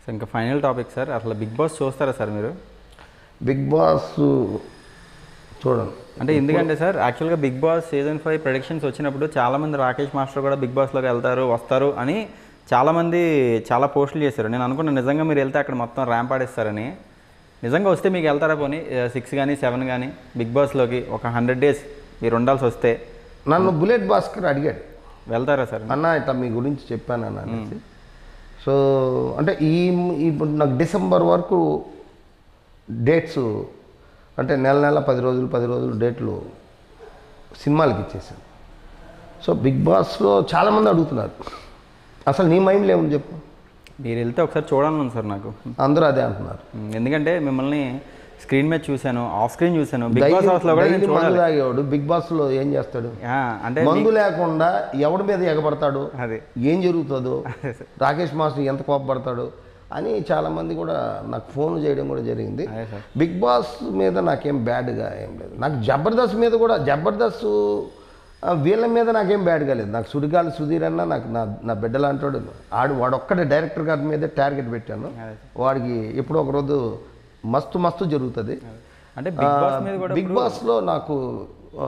So ఇంకా final topic sir అసలు Bigg Boss చూస్తారా సార్ మీరు బిగ్ బాస్ చూడండి అంటే ఎందుకంటే సార్ యాక్చువల్గా Bigg Boss season five productions వచ్చినప్పుడు చాలామంది రాకేష్ మాస్టర్ కూడా బిగ్ బాస్లోకి వెళ్తారు వస్తారు అని చాలామంది చాలా పోస్టులు చేశారు నేను అనుకున్నాను నిజంగా మీరు వెళ్తే అక్కడ మొత్తం ర్యాంప్ ఆడిస్తారని నిజంగా వస్తే మీకు వెళ్తారా పోనీ సిక్స్ కానీ సెవెన్ కానీ బిగ్ బాస్లోకి ఒక హండ్రెడ్ డేస్ మీరు ఉండాల్సి వస్తే నన్ను బుల్లెట్ భాస్కర్ అడిగాడు వెళ్తారా సార్ అన్న ఇట్లా మీ గురించి చెప్పాను అన్న అనేసి సో అంటే ఈ ఇప్పుడు నాకు డిసెంబర్ వరకు డేట్స్ అంటే నెల నెల పది రోజులు పది రోజులు డేట్లు సినిమాలకి ఇచ్చేసాను సో బిగ్ బాస్లో చాలామంది అడుగుతున్నారు అసలు నీ మైండ్లో ఏముంది చెప్పు మీరు వెళ్తే ఒకసారి చూడాలని ఉంది సార్ నాకు అందరూ అదే అంటున్నారు ఉమ్, ఎందుకంటే మిమ్మల్ని స్క్రీన్ మీద చూశాను ఆఫ్ స్క్రీన్ చూశాను బిగ్ బాస్ హౌస్లో కూడా నేను డైలీ మందు చూడాలి తాగేవాడు బిగ్ బాస్లో ఏం చేస్తాడు ఆ, అంటే మందు లేకుండా ఎవడి మీద ఎగబడతాడు అది ఏం జరుగుతుందో రాకేష్ మాస్టర్ ఎంత కోపపడతాడు అని చాలామంది కూడా నాకు ఫోన్ చేయడం కూడా జరిగింది అదే సార్ బిగ్ బాస్ మీద నాకేం బ్యాడ్గా ఏం లేదు నాకు జబర్దస్త్ మీద కూడా జబర్దస్త్ ఆ, వీళ్ళ మీద నాకేం బ్యాడ్గా లేదు నాకు సుడిగాలి సుధీర్ అన్న నాకు నా నా బిడ్డ లాంటాడు ఆడు వాడొక్కడే డైరెక్టర్ గారి మీదే టార్గెట్ పెట్టాను అదే వాడికి ఎప్పుడో ఒక రోజు మస్తు మస్తు జరుగుతుంది అంటే బిగ్ బాస్ మీద కూడా బిగ్ బాస్లో నాకు ఆ,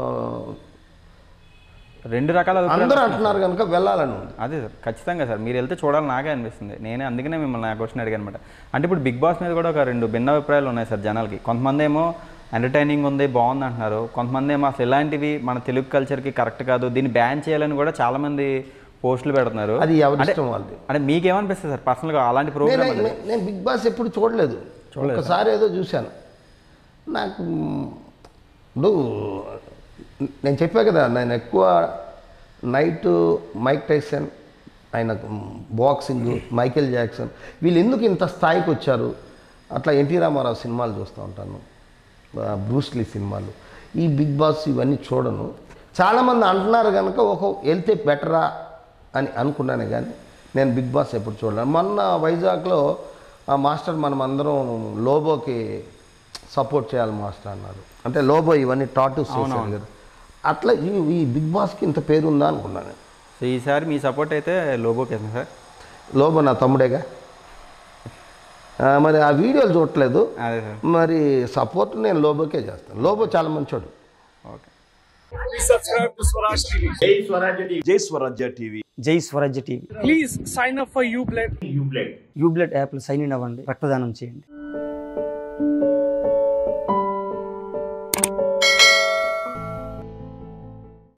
రెండు రకాల అభిప్రాయాలు అందరూ అంటున్నారు కనుక వెళ్ళాలని ఉంది అదే సార్ ఖచ్చితంగా సార్ మీరు వెళ్తే చూడాలని నాకే అనిపిస్తుంది నేనే అందుకనే మిమ్మల్ని ఆ క్వశ్చన్ అడిగాను అనమాట అంటే ఇప్పుడు బిగ్ బాస్ మీద కూడా ఒక రెండు భిన్న అభిప్రాయాలు ఉన్నాయి సార్ జనాలకి కొంతమంది ఏమో ఎంటర్టైనింగ్ ఉంది బాగుంది అంటున్నారు కొంతమంది ఏమో అసలు ఇలాంటివి మన తెలుగు కల్చర్కి కరెక్ట్ కాదు దీన్ని బ్యాన్ చేయాలని కూడా చాలామంది పోస్టులు పెడుతున్నారు అది ఎవరి ఇష్టం వాళ్ళది అంటే మీకేమనిపిస్తుంది సార్ పర్సనల్గా అలాంటి నేను ప్రోగ్రామ్ నేను- నేను బిగ్ బాస్ ఎప్పుడు చూడలేదు ఒకసారి ఏదో చూశాను నాకు ఇప్పుడు నేను చెప్పా కదా నేను ఎక్కువ నైట్ మైక్ టైసన్ ఆయన బాక్సింగ్ మైకేల్ జాక్సన్ వీళ్ళు ఎందుకు ఇంత స్థాయికి వచ్చారు అట్లా ఎన్టీ రామారావు సినిమాలు చూస్తూ ఉంటాను ఆ, బ్రూస్లీ సినిమాలు ఈ బిగ్ బాస్ ఇవన్నీ చూడను చాలామంది అంటున్నారు కనుక ఒక వెళ్తే బెటరా అని అనుకున్నాను కానీ నేను బిగ్ బాస్ ఎప్పుడు చూడలేను మొన్న వైజాగ్లో ఆ మాస్టర్ మనం అందరం లోబోకి సపోర్ట్ చేయాలి మాస్టర్ అన్నారు అంటే లోబో ఇవన్నీ టాటూస్ చేశారు కదా అట్లా ఈ ఈ బిగ్ బాస్కి ఇంత పేరు ఉందా అనుకున్నాను నేను. సో ఈసారి మీ సపోర్ట్ అయితే లోబోకి వేసింది సార్ లోబో నా తమ్ముడేగా ఆ, మరి ఆ వీడియోలు చూడట్లేదు అదే సార్ మరి సపోర్ట్ నేను లోబోకే చేస్తాను లోబో చాలా మంచోడు okay Please subscribe to Swaraj TV. జై స్వరాజ్య టీవీ జై Swarajya TV Please sign up for Ublend. యూబ్లెట్ యాప్లో సైన్ ఇన్ అవ్వండి రక్తదానం చేయండి